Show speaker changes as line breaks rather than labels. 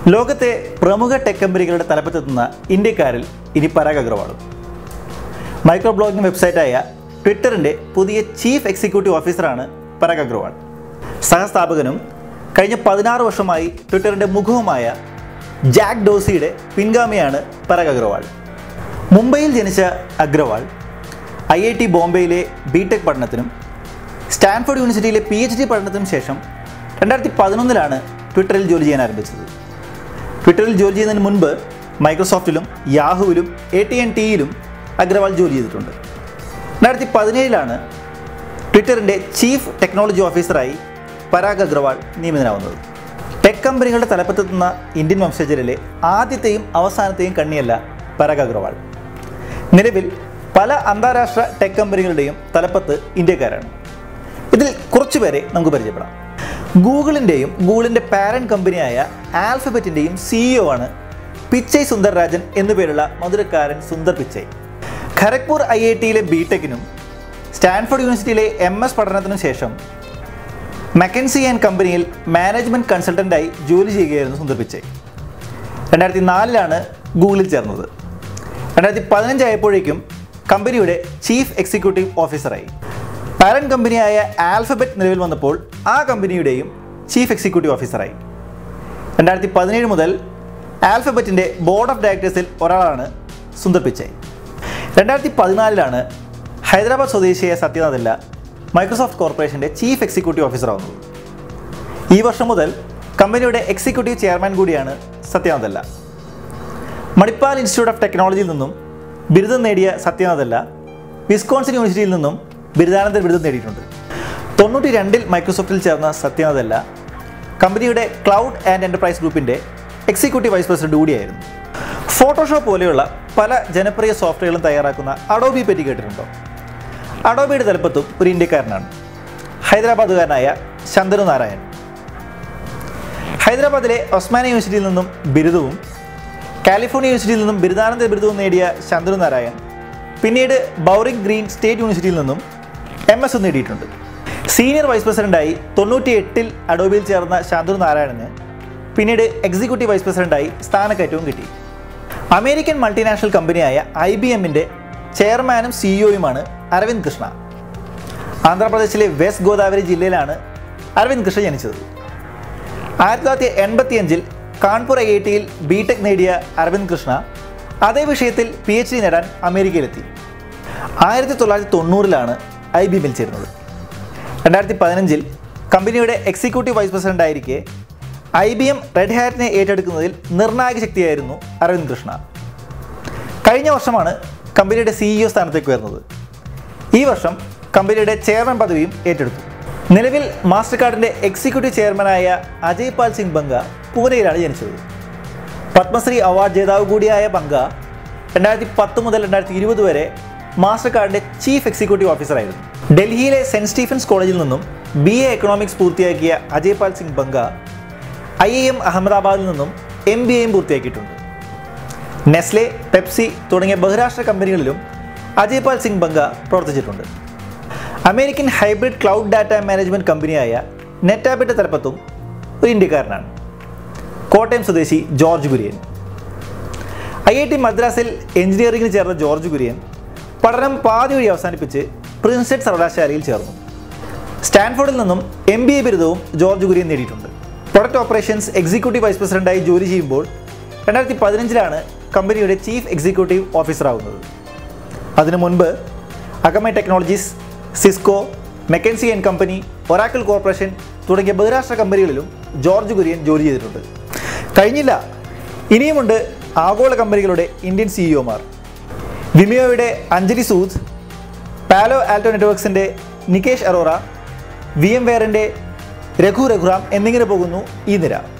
ലോകത്തെ പ്രമുഖ ടെക് കമ്പനികളുടെ തലപ്പത്തെത്തുന്ന ഇന്ത്യക്കാരിൽ ഇനി പരാഗ് അഗ്രവാളും മൈക്രോ ബ്ലോഗിംഗ് വെബ്സൈറ്റായ ട്വിറ്ററിൻ്റെ പുതിയ ചീഫ് എക്സിക്യൂട്ടീവ് ഓഫീസറാണ് പരാഗ് അഗ്രവാൾ സഹസ്ഥാപകനും കഴിഞ്ഞ പതിനാറ് വർഷമായി ട്വിറ്ററിൻ്റെ മുഖവുമായ ജാക്ക് ഡോസിയുടെ പിൻഗാമിയാണ് പരാഗ് അഗ്രവാൾ മുംബൈയിൽ ജനിച്ച അഗ്രവാൾ ഐ ഐ ടി ബോംബെയിലെ ബി ടെക് പഠനത്തിനും സ്റ്റാൻഫോർഡ് യൂണിവേഴ്സിറ്റിയിലെ പി എച്ച് ഡി പഠനത്തിനും ശേഷം രണ്ടായിരത്തി പതിനൊന്നിലാണ് ട്വിറ്ററിൽ ജോലി ചെയ്യാൻ ആരംഭിച്ചത് ട്വിറ്ററിൽ ജോലി ചെയ്യുന്നതിന് മുൻപ് മൈക്രോസോഫ്റ്റിലും യാഹുവിലും എ ടി എൻ ടിയിലും അഗ്രവാൾ ജോലി ചെയ്തിട്ടുണ്ട് രണ്ടായിരത്തി പതിനേഴിലാണ് ട്വിറ്ററിൻ്റെ ചീഫ് ടെക്നോളജി ഓഫീസറായി പരാഗ് അഗ്രവാൾ നിയമിതനാവുന്നത് ടെക് കമ്പനികളുടെ തലപ്പത്തെത്തുന്ന ഇന്ത്യൻ വംശജരിലെ ആദ്യത്തെയും അവസാനത്തെയും കണ്ണിയല്ല പരാഗ് അഗ്രവാൾ നിലവിൽ പല അന്താരാഷ്ട്ര ടെക് കമ്പനികളുടെയും തലപ്പത്ത് ഇന്ത്യക്കാരാണ് ഇതിൽ കുറച്ചുപേരെ നമുക്ക് പരിചയപ്പെടാം ഗൂഗിളിൻ്റെയും ഗൂഗിളിൻ്റെ പാരന്റ് കമ്പനിയായ ആൽഫബറ്റിൻ്റെയും സിഇഒ ആണ് പിച്ചൈ സുന്ദർ രാജൻ എന്നുപേരുള്ള മധുരക്കാരൻ സുന്ദർ പിച്ചൈ ഖരഗ്പൂർ ഐ ഐ ടിയിലെ ബി ടെക്കിനും സ്റ്റാൻഫോർഡ് യൂണിവേഴ്സിറ്റിയിലെ എം എസ് പഠനത്തിനും ശേഷം മെക്കൻസി ആൻഡ് കമ്പനിയിൽ മാനേജ്മെൻറ്റ് കൺസൾട്ടൻ്റായി ജോലി ചെയ്യുകയായിരുന്നു സുന്ദർ പിച്ചൈ രണ്ടായിരത്തി നാലിലാണ് ഗൂഗിളിൽ ചേർന്നത് രണ്ടായിരത്തി പതിനഞ്ചായപ്പോഴേക്കും കമ്പനിയുടെ ചീഫ് എക്സിക്യൂട്ടീവ് ഓഫീസറായി പാരന്റ് കമ്പനിയായ ആൽഫബറ്റ് നിലവിൽ വന്നപ്പോൾ ആ കമ്പനിയുടെയും ചീഫ് എക്സിക്യൂട്ടീവ് ഓഫീസറായി രണ്ടായിരത്തി പതിനേഴ് മുതൽ ആൽഫബറ്റിൻ്റെ ബോർഡ് ഓഫ് ഡയറക്ടേഴ്സിൽ ഒരാളാണ് സുന്ദർ പിച്ചൈ രണ്ടായിരത്തി പതിനാലിലാണ് ഹൈദരാബാദ് സ്വദേശിയായ സത്യനാഥല്ല മൈക്രോസോഫ്റ്റ് കോർപ്പറേഷൻ്റെ ചീഫ് എക്സിക്യൂട്ടീവ് ഓഫീസറാവുന്നത് ഈ വർഷം മുതൽ കമ്പനിയുടെ എക്സിക്യൂട്ടീവ് ചെയർമാൻ കൂടിയാണ് സത്യനാഥല്ല മണിപ്പാൽ ഇൻസ്റ്റിറ്റ്യൂട്ട് ഓഫ് ടെക്നോളജിയിൽ നിന്നും ബിരുദം നേടിയ സത്യനാഥല്ല വിസ്കോൺസിൻ യൂണിവേഴ്സിറ്റിയിൽ നിന്നും ബിരുദാനന്തര ബിരുദം നേടിയിട്ടുണ്ട് തൊണ്ണൂറ്റി രണ്ടിൽ മൈക്രോസോഫ്റ്റിൽ ചേർന്ന സത്യനാഥല്ല കമ്പനിയുടെ ക്ലൗഡ് ആൻഡ് എൻ്റർപ്രൈസ് ഗ്രൂപ്പിൻ്റെ എക്സിക്യൂട്ടീവ് വൈസ് പ്രസിഡന്റ് കൂടിയായിരുന്നു ഫോട്ടോഷോപ്പ് പോലെയുള്ള പല ജനപ്രിയ സോഫ്റ്റ്വെയറുകളും തയ്യാറാക്കുന്ന അഡോബി പറ്റി കേട്ടിട്ടുണ്ടോ അഡോബിയുടെ തലപ്പത്തും ഒരു ഇന്ത്യക്കാരനാണ് ഹൈദരാബാദുകാരനായ ശന്തനു നാരായൺ ഹൈദരാബാദിലെ ഒസ്മാന യൂണിവേഴ്സിറ്റിയിൽ നിന്നും ബിരുദവും കാലിഫോർണിയ യൂണിവേഴ്സിറ്റിയിൽ നിന്നും ബിരുദാനന്തര ബിരുദവും നേടിയ ശന്തനു നാരായൺ പിന്നീട് ബൗറിക് ഗ്രീൻ സ്റ്റേറ്റ് യൂണിവേഴ്സിറ്റിയിൽ നിന്നും എം എസ് നേടിയിട്ടുണ്ട് സീനിയർ വൈസ് പ്രസിഡന്റായി തൊണ്ണൂറ്റി എട്ടിൽ അഡോബിയിൽ ചേർന്ന ശാന്തനു നാരായണന് പിന്നീട് എക്സിക്യൂട്ടീവ് വൈസ് പ്രസിഡന്റായി സ്ഥാനക്കയറ്റവും കിട്ടി അമേരിക്കൻ മൾട്ടിനാഷണൽ കമ്പനിയായ ഐ ബി എമ്മിൻ്റെ ചെയർമാനും സിഇഒയുമാണ് അരവിന്ദ് കൃഷ്ണ ആന്ധ്രാപ്രദേശിലെ വെസ്റ്റ് ഗോദാവരി ജില്ലയിലാണ് അരവിന്ദ് കൃഷ്ണ ജനിച്ചത് ആയിരത്തി തൊള്ളായിരത്തി എൺപത്തി അഞ്ചിൽ കാൺപൂർ ഐ ഐ ടിയിൽ ബി ടെക് നേടിയ അരവിന്ദ് കൃഷ്ണ അതേ വിഷയത്തിൽ പി എച്ച് ഡി നേടാൻ അമേരിക്കയിലെത്തി ആയിരത്തി തൊള്ളായിരത്തി തൊണ്ണൂറിലാണ് ഐ ബി എമ്മിൽ ചേരുന്നത് രണ്ടായിരത്തി പതിനഞ്ചിൽ കമ്പനിയുടെ എക്സിക്യൂട്ടീവ് വൈസ് പ്രസിഡന്റ് ആയിരിക്കെ ഐ ബി എം റെഡ് ഹാറ്റിനെ ഏറ്റെടുക്കുന്നതിൽ നിർണായക ശക്തിയായിരുന്നു അരവിന്ദ് കൃഷ്ണ കഴിഞ്ഞ വർഷമാണ് കമ്പനിയുടെ സിഇഒ സ്ഥാനത്തേക്ക് ഉയർന്നത് ഈ വർഷം കമ്പനിയുടെ ചെയർമാൻ പദവിയും ഏറ്റെടുത്തു നിലവിൽ മാസ്റ്റർ കാർഡിൻ്റെ എക്സിക്യൂട്ടീവ് ചെയർമാനായ അജയ് പാൽ സിംഗ് ബംഗ പൂനെയിലാണ് ജനിച്ചത് പത്മശ്രീ അവാർഡ് ജേതാവ് കൂടിയായ ബംഗ രണ്ടായിരത്തി പത്ത് മുതൽ രണ്ടായിരത്തി ഇരുപത് വരെ മാസ്റ്റർ കാർഡിൻ്റെ ചീഫ് എക്സിക്യൂട്ടീവ് ഓഫീസറായിരുന്നു ഡൽഹിയിലെ സെൻറ്റ് സ്റ്റീഫൻസ് കോളേജിൽ നിന്നും ബി എ എക്കണോമിക്സ് പൂർത്തിയാക്കിയ Ajay Pal Singh Banga I I M അഹമ്മദാബാദിൽ നിന്നും എം ബി എയും പൂർത്തിയാക്കിയിട്ടുണ്ട് നെസ്ലെ പെപ്സി തുടങ്ങിയ ബഹുരാഷ്ട്ര കമ്പനികളിലും അജയ് പാൽ സിംഗ് ബംഗ പ്രവർത്തിച്ചിട്ടുണ്ട് American hybrid cloud data management കമ്പനിയായ നെറ്റാബിൻ്റെ തലപ്പത്തും ഒരു ഇന്ത്യക്കാരനാണ് കോട്ടയം സ്വദേശി George Kurian I I T മദ്രാസിൽ എഞ്ചിനീയറിംഗിന് ചേർന്ന ജോർജ് കുര്യൻ പഠനം പാതി വഴി അവസാനിപ്പിച്ച് പ്രിൻസ്റ്റഡ് സർവകലാശാലയിൽ ചേർന്നു സ്റ്റാൻഫോർഡിൽ നിന്നും എം ബി എ ബിരുദവും ജോർജ് കുര്യൻ നേടിയിട്ടുണ്ട് പ്രൊഡക്റ്റ് ഓപ്പറേഷൻസ് എക്സിക്യൂട്ടീവ് വൈസ് പ്രസിഡന്റായി ജോലി ചെയ്യുമ്പോൾ രണ്ടായിരത്തി പതിനഞ്ചിലാണ് കമ്പനിയുടെ ചീഫ് എക്സിക്യൂട്ടീവ് ഓഫീസറാവുന്നത് അതിനു മുൻപ് Akamai technologies Cisco McKinsey and company Oracle corporation തുടങ്ങിയ ബഹുരാഷ്ട്ര കമ്പനികളിലും ജോർജ് കുര്യൻ ജോലി ചെയ്തിട്ടുണ്ട് കഴിഞ്ഞില്ല ഇനിയുമുണ്ട് ആഗോള കമ്പനികളുടെ ഇന്ത്യൻ സിഇഒമാർ വിമിയോയുടെ അഞ്ജലി സൂദ് പാലോ ആൽറ്റോ നെറ്റ്വർക്സിൻ്റെ നികേഷ് അറോറ വി എം വെയറിൻ്റെ രഘു രഘുറാം എന്നിങ്ങനെ പോകുന്നു ഈ നിര